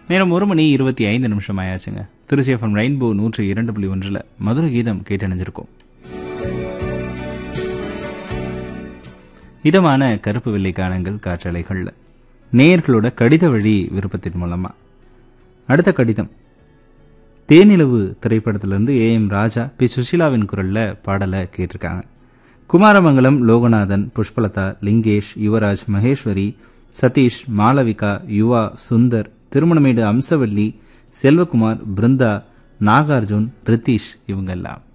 நேரம் ஒரு மணி இருபத்தி ஐந்து நிமிஷம் ஆயாச்சுங்க திருச்சி எஃப்எம் ரெயின்போ நூற்றி இரண்டு புள்ளி ஒன்றில் மதுரை கீதம் கேட்டணிஞ்சிருக்கோம் இதமான கருப்பு வெள்ளை காணங்கள் காற்றலைகளில் நேயர்களோட கடித வழி விருப்பத்தின் மூலமா அடுத்த கடிதம் தேனிலவு திரைப்படத்திலிருந்து ஏ எம் ராஜா பி சுஷீலாவின் குரல்ல பாடலை கேட்டிருக்காங்க குமாரமங்கலம் லோகநாதன் புஷ்பலதா லிங்கேஷ் யுவராஜ் மகேஸ்வரி சதீஷ் மாளவிகா யுவா சுந்தர் திருமணமேடு அம்சவல்லி செல்வகுமார் பிருந்தா நாகார்ஜுன் ரித்தீஷ் இவங்கெல்லாம்